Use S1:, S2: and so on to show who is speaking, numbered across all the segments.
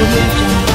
S1: Audio Jungle.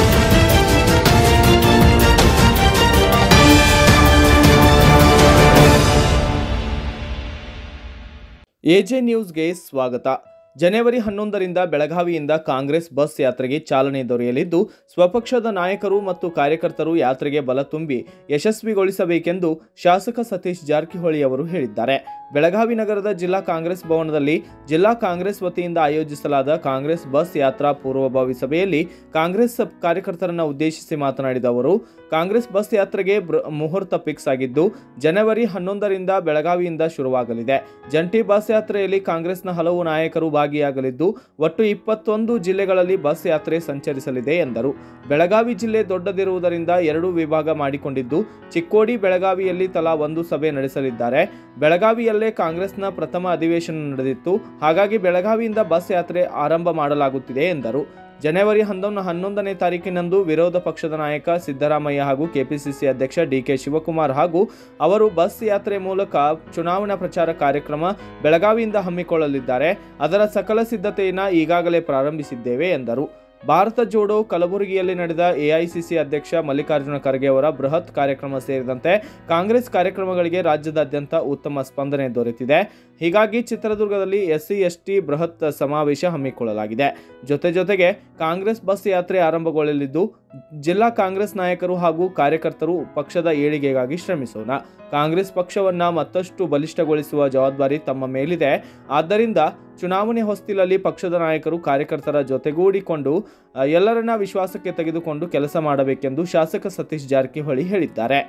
S2: AJ ನ್ಯೂಸ್ಗೆ ಸ್ವಾಗತ ಜನವರಿ ಹನ್ನೊಂದರಿಂದ ಬೆಳಗಾವಿಯಿಂದ ಕಾಂಗ್ರೆಸ್ ಬಸ್ ಯಾತ್ರೆಗೆ ಚಾಲನೆ ದೊರೆಯಲಿದ್ದು ಸ್ವಪಕ್ಷದ ನಾಯಕರು ಮತ್ತು ಕಾರ್ಯಕರ್ತರು ಯಾತ್ರೆಗೆ ಬಲ ತುಂಬಿ ಯಶಸ್ವಿಗೊಳಿಸಬೇಕೆಂದು ಶಾಸಕ ಸತೀಶ್ ಜಾರಕಿಹೊಳಿ ಅವರು ಹೇಳಿದ್ದಾರೆ ಬೆಳಗಾವಿ ನಗರದ ಜಿಲ್ಲಾ ಕಾಂಗ್ರೆಸ್ ಭವನದಲ್ಲಿ ಜಿಲ್ಲಾ ಕಾಂಗ್ರೆಸ್ ವತಿಯಿಂದ ಆಯೋಜಿಸಲಾದ ಕಾಂಗ್ರೆಸ್ ಬಸ್ ಯಾತ್ರಾ ಪೂರ್ವಭಾವಿ ಸಭೆಯಲ್ಲಿ ಕಾಂಗ್ರೆಸ್ ಕಾರ್ಯಕರ್ತರನ್ನ ಉದ್ದೇಶಿಸಿ ಮಾತನಾಡಿದ ಅವರು ಕಾಂಗ್ರೆಸ್ ಬಸ್ ಯಾತ್ರೆಗೆ ಬೃ- ಮುಹೂರ್ತ ಫಿಕ್ಸ್ ಆಗಿದ್ದು ಜನವರಿ ಹನ್ನೊಂದರಿಂದ ಬೆಳಗಾವಿಯಿಂದ ಶುರುವಾಗಲಿದೆ ಜಂಟಿ ಬಸ್ ಯಾತ್ರೆಯಲ್ಲಿ ಕಾಂಗ್ರೆಸ್ನ ಹಲವು ನಾಯಕರು ಭಾಗಿಯಾಗಲಿದ್ದು ಒಟ್ಟು ಇಪ್ಪತ್ತೊಂದು ಜಿಲ್ಲೆಗಳಲ್ಲಿ ಬಸ್ ಯಾತ್ರೆ ಸಂಚರಿಸಲಿದೆ ಎಂದರು ಬೆಳಗಾವಿ ಜಿಲ್ಲೆ ದೊಡ್ಡದಿರುವುದರಿಂದ ಎರಡು ವಿಭಾಗ ಮಾಡಿಕೊಂಡಿದ್ದು ಚಿಕ್ಕೋಡಿ ಬೆಳಗಾವಿಯಲ್ಲಿ ತಲಾ ಒಂದು ಸಭೆ ನಡೆಸಲಿದ್ದಾರೆ ಬೆಳಗಾವಿಯಲ್ಲೇ ಕಾಂಗ್ರೆಸ್ನ ಪ್ರಥಮ ಅಧಿವೇಶನ ನಡೆದಿತ್ತು ಹಾಗಾಗಿ ಬೆಳಗಾವಿಯಿಂದ ಬಸ್ ಯಾತ್ರೆ ಆರಂಭ ಮಾಡಲಾಗುತ್ತಿದೆ ಎಂದರು ಜನವರಿ ಹನ್ನೊಂದು ಹನ್ನೊಂದನೇ ತಾರೀಕಿನಂದು ವಿರೋಧ ಪಕ್ಷದ ನಾಯಕ ಸಿದ್ದರಾಮಯ್ಯ ಹಾಗೂ ಕೆಪಿಸಿಸಿ ಅಧ್ಯಕ್ಷ ಡಿಕೆ ಶಿವಕುಮಾರ್ ಹಾಗೂ ಅವರು ಬಸ್ ಯಾತ್ರೆ ಮೂಲಕ ಚುನಾವಣಾ ಪ್ರಚಾರ ಕಾರ್ಯಕ್ರಮ ಬೆಳಗಾವಿಯಿಂದ ಹಮ್ಮಿಕೊಳ್ಳಲಿದ್ದಾರೆ ಅದರ ಸಕಲ ಸಿದ್ಧತೆಯನ್ನು ಈಗಾಗಲೇ ಪ್ರಾರಂಭಿಸಿದ್ದೇವೆ ಎಂದರು ಭಾರತ ಜೋಡೋ ಕಲಬುರಗಿಯಲ್ಲಿ ನಡೆದ ಎಐಸಿಸಿ ಅಧ್ಯಕ್ಷ ಮಲ್ಲಿಕಾರ್ಜುನ ಖರ್ಗೆ ಅವರ ಬೃಹತ್ ಕಾರ್ಯಕ್ರಮ ಸೇರಿದಂತೆ ಕಾಂಗ್ರೆಸ್ ಕಾರ್ಯಕ್ರಮಗಳಿಗೆ ರಾಜ್ಯದಾದ್ಯಂತ ಉತ್ತಮ ಸ್ಪಂದನೆ ದೊರೆತಿದೆ ಹೀಗಾಗಿ ಚಿತ್ರದುರ್ಗದಲ್ಲಿ ಎಸ್ಸಿ ಎಸ್ಟಿ ಬೃಹತ್ ಸಮಾವೇಶ ಹಮ್ಮಿಕೊಳ್ಳಲಾಗಿದೆ ಜೊತೆ ಜೊತೆಗೆ ಕಾಂಗ್ರೆಸ್ ಬಸ್ ಯಾತ್ರೆ ಆರಂಭಗೊಳ್ಳಲಿದ್ದು ಜಿಲ್ಲಾ ಕಾಂಗ್ರೆಸ್ ನಾಯಕರು ಹಾಗೂ ಕಾರ್ಯಕರ್ತರು ಪಕ್ಷದ ಏಳಿಗೆಗಾಗಿ ಶ್ರಮಿಸೋಣ ಕಾಂಗ್ರೆಸ್ ಪಕ್ಷವನ್ನ ಮತ್ತಷ್ಟು ಬಲಿಷ್ಠಗೊಳಿಸುವ ಜವಾಬ್ದಾರಿ ತಮ್ಮ ಮೇಲಿದೆ ಆದ್ದರಿಂದ ಚುನಾವಣೆ ಹೊಸ್ತಿಲಲ್ಲಿ ಪಕ್ಷದ ನಾಯಕರು ಕಾರ್ಯಕರ್ತರ ಜೊತೆಗೂಡಿಕೊಂಡು ಆ, ಎಲ್ಲರನ್ನ ವಿಶ್ವಾಸಕ್ಕೆ ತೆಗೆದುಕೊಂಡು ಕೆಲಸ ಮಾಡಬೇಕೆಂದು ಶಾಸಕ ಸತೀಶ್ ಜಾರಕಿಹೊಳಿ ಹೇಳಿದ್ದಾರೆ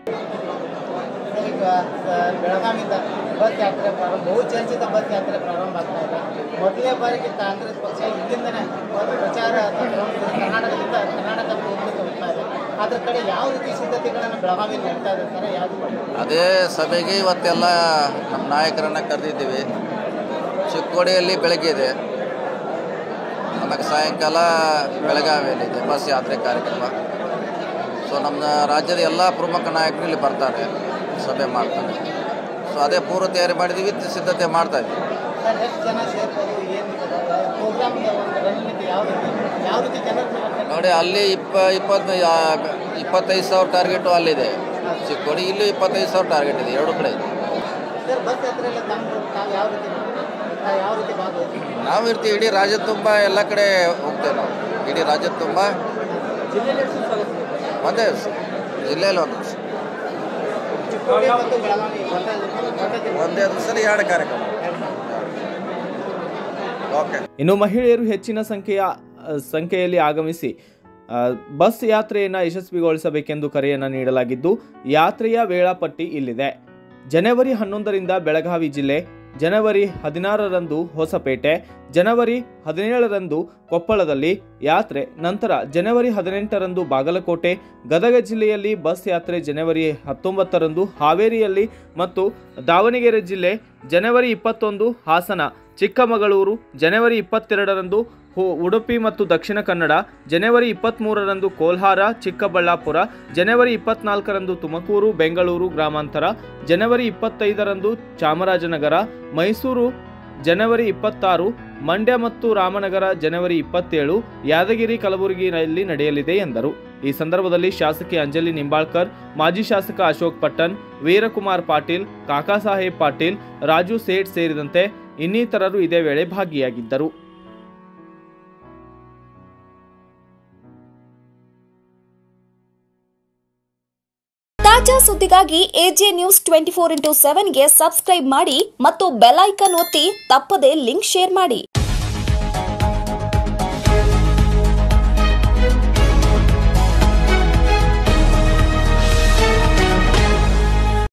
S3: ಈಗ ಸ- ಬೆಳಗಾವಿಯಿಂದ ಬಸ್ ಯಾತ್ರೆ ಪ್ರಾರಂಭ ಬಹು ಚರ್ಚಿತ ಬಸ್ ಯಾತ್ರೆ ಪ್ರಾರಂಭ ಆಗ್ತಾ ಇದೆ ಮೊದಲನೇ ಬಾರಿಗೆ ಕಾಂಗ್ರೆಸ್ ಪಕ್ಷ ಇಲ್ಲಿಂದನೇ ಒಂದು ಪ್ರಚಾರ ತಂತ್ರವನ್ನು ಕರ್ನಾಟಕದಿಂದ ಕರ್ನಾಟಕ ಪೂರ್ತಿ ಹೋಗ್ತಾ ಇದೆ ಅದ್ರ ಕಡೆ ಯಾವ ರೀತಿ ಸಿದ್ಧತೆಗಳನ್ನು ಬೆಳಗಾವಿಯಲ್ಲಿ ನಡೀತಾ ಇದೆ ಸರ್ ಯಾವುದು
S4: ಅದೇ ಸಭೆಗೆ ಇವತ್ತೆಲ್ಲ ನಮ್ಮ ನಾಯಕರನ್ನು ಕರೆದಿದ್ದೀವಿ ಚಿಕ್ಕೋಡಿಯಲ್ಲಿ ಬೆಳಗ್ಗೆ ಇದೆ ಆಮೇಲೆ ಸಾಯಂಕಾಲ ಬೆಳಗಾವಿಯಲ್ಲಿದೆ ಬಸ್ ಯಾತ್ರೆ ಕಾರ್ಯಕ್ರಮ ಸೊ ನಮ್ಮ ರಾಜ್ಯದ ಎಲ್ಲ ಪ್ರಮುಖ ನಾಯಕರು ಇಲ್ಲಿ ಬರ್ತಾರೆ ಸಭೆ ಮಾಡ್ತಾರೆ ಸೊ ಅದೇ ಪೂರ್ವ ತಯಾರಿ ಮಾಡಿದ್ದೀವಿ ಸಿದ್ಧತೆ ಮಾಡ್ತಾ ಇದ್ದೀವಿ
S3: ಸರ್ ಎಷ್ಟು ಜನ ಸೇರ್ಬೋದು ಏನು ಪ್ರೋಗ್ರಾಮ್ದ ಒಂದು ರಣನೀತಿ ಯಾವ ರೀತಿ ಯಾವ ರೀತಿ ಜನರು
S4: ನೋಡಿ ಅಲ್ಲಿ ಇಪ್ಪ ಇಪ್ಪತ್ತು ಇಪ್ಪತ್ತೈದು ಸಾವಿರ ಟಾರ್ಗೆಟು ಅಲ್ಲಿದೆ ಚಿಕ್ಕೋಡಿ ಇಲ್ಲೂ ಇಪ್ಪತ್ತೈದು ಸಾವಿರ ಟಾರ್ಗೆಟ್ ಇದೆ ಎರಡು ಕಡೆ ಇದೆ
S3: ಸರ್ ಬಸ್ ಯಾತ್ರೆಯಲ್ಲಿ ತಮ್ಮ ತಾವು ಯಾವ ರೀತಿ ತಾವು ಯಾವ ರೀತಿ ಭಾಗವಹಿಸ್ತೀವಿ
S4: ನಾವು ಇರ್ತೀವಿ ಇಡೀ ರಾಜ್ಯದ ತುಂಬ ಎಲ್ಲ ಕಡೆ ಹೋಗ್ತೇವೆ ನಾವು ಇಡೀ ರಾಜ್ಯದ ತುಂಬ
S3: ಜಿಲ್ಲೆಯಲ್ಲಿ ಎಷ್ಟು ಸಾಗುತ್ತೆ
S4: ಒಂದೇ ದಿವಸ ಜಿಲ್ಲೆಯಲ್ಲಿ ಒಂದು ದಿವಸ
S3: ಚಿಕ್ಕೋಡಿ ಮತ್ತು ಬೆಳಗಾವಿ ಒಂದೇ ಒಂದೇ ದಿನ
S4: ಒಂದೇ ದಿವಸದಲ್ಲಿ ಎರಡು ಕಾರ್ಯಕ್ರಮ ಓಕೆ
S2: ಇನ್ನು ಮಹಿಳೆಯರು ಹೆಚ್ಚಿನ ಸಂಖ್ಯೆಯ ಆ, ಸಂಖ್ಯೆಯಲ್ಲಿ ಆಗಮಿಸಿ ಆ, ಬಸ್ ಯಾತ್ರೆಯನ್ನು ಯಶಸ್ವಿಗೊಳಿಸಬೇಕೆಂದು ಕರೆಯನ್ನು ನೀಡಲಾಗಿದ್ದು ಯಾತ್ರೆಯ ವೇಳಾಪಟ್ಟಿ ಇಲ್ಲಿದೆ ಜನವರಿ ಹನ್ನೊಂದರಿಂದ ಬೆಳಗಾವಿ ಜಿಲ್ಲೆ ಜನವರಿ ಹದಿನಾರರಂದು ಹೊಸಪೇಟೆ ಜನವರಿ ಹದಿನೇಳರಂದು ಕೊಪ್ಪಳದಲ್ಲಿ ಯಾತ್ರೆ ನಂತರ ಜನವರಿ ಹದಿನೆಂಟರಂದು ಬಾಗಲಕೋಟೆ ಗದಗ ಜಿಲ್ಲೆಯಲ್ಲಿ ಬಸ್ ಯಾತ್ರೆ ಜನವರಿ ಹತ್ತೊಂಬತ್ತರಂದು ಹಾವೇರಿಯಲ್ಲಿ ಮತ್ತು ದಾವಣಗೆರೆ ಜಿಲ್ಲೆ ಜನವರಿ ಇಪ್ಪತ್ತೊಂದು ಹಾಸನ ಚಿಕ್ಕಮಗಳೂರು ಜನವರಿ ಇಪ್ಪತ್ತೆರಡರಂದು ಹು- ಉಡುಪಿ ಮತ್ತು ದಕ್ಷಿಣ ಕನ್ನಡ ಜನವರಿ ಇಪ್ಪತ್ತ್ಮೂರರಂದು ಕೋಲ್ಹಾರ ಚಿಕ್ಕಬಳ್ಳಾಪುರ ಜನವರಿ ಇಪ್ಪತ್ನಾಲ್ಕರಂದು ತುಮಕೂರು ಬೆಂಗಳೂರು ಗ್ರಾಮಾಂತರ ಜನವರಿ ಇಪ್ಪತ್ತೈದರಂದು ಚಾಮರಾಜನಗರ ಮೈಸೂರು ಜನವರಿ ಇಪ್ಪತ್ತಾರು ಮಂಡ್ಯ ಮತ್ತು ರಾಮನಗರ ಜನವರಿ ಇಪ್ಪತ್ತೇಳು ಯಾದಗಿರಿ ಕಲಬುರಗಿಯಲ್ಲಿ ನಡೆಯಲಿದೆ ಎಂದರು ಈ ಸಂದರ್ಭದಲ್ಲಿ ಶಾಸಕಿ ಅಂಜಲಿ ನಿಂಬಾಳ್ಕರ್ ಮಾಜಿ ಶಾಸಕ ಅಶೋಕ್ ಪಟ್ಟಣ್ ವೀರಕುಮಾರ್ ಪಾಟೀಲ್ ಕಾಕಾ ಸಾಹೇಬ್ ಪಾಟೀಲ್ ರಾಜು ಸೇಠ್ ಸೇರಿದಂತೆ ಇನ್ನಿತರರು ಇದೇ ವೇಳೆ ಭಾಗಿಯಾಗಿದ್ದರು
S5: ತಾಜಾ ಸುದ್ದಿಗಾಗಿ AJ news twenty four into ಸೆವೆನ್ಗೆ ಸಬ್ಸ್ಕ್ರೈಬ್ ಮಾಡಿ ಮತ್ತು ಬೆಲ್ ಐಕನ್ ಒತ್ತಿ ತಪ್ಪದೇ ಲಿಂಕ್ ಶೇರ್ ಮಾಡಿ